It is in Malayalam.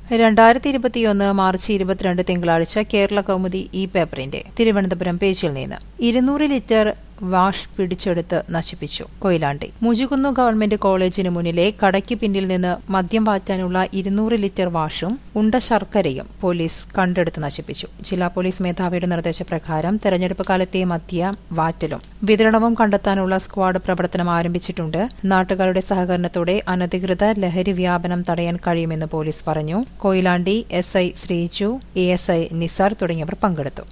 രണ്ടായിരത്തി ഇരുപത്തിയൊന്ന് മാർച്ച് ഇരുപത്തിരണ്ട് തിങ്കളാഴ്ച കേരള കൗമുദി ഇ പേപ്പറിന്റെ തിരുവനന്തപുരം പേജിൽ നിന്ന് ഇരുന്നൂറ് ലിറ്റർ വാഷ് പിടിച്ചെടുത്ത് നശിപ്പിച്ചു കൊയിലാണ്ടി മുജുകുന്നു ഗവൺമെന്റ് കോളേജിന് മുന്നിലെ കടയ്ക്ക് പിന്നിൽ നിന്ന് മദ്യം വാറ്റാനുള്ള ഇരുന്നൂറ് ലിറ്റർ വാഷും ഉണ്ട ശർക്കരയും പോലീസ് കണ്ടെടുത്ത് നശിപ്പിച്ചു ജില്ലാ പോലീസ് മേധാവിയുടെ നിർദ്ദേശപ്രകാരം തെരഞ്ഞെടുപ്പ് കാലത്തെ മദ്യ വാറ്റലും വിതരണവും കണ്ടെത്താനുള്ള സ്ക്വാഡ് പ്രവർത്തനം ആരംഭിച്ചിട്ടുണ്ട് നാട്ടുകാരുടെ സഹകരണത്തോടെ അനധികൃത ലഹരി വ്യാപനം തടയാൻ കഴിയുമെന്ന് പോലീസ് പറഞ്ഞു Koyilandy S I Sreeju A S I Nisar തുടങ്ങിയവർ പങ്കെടുത്തു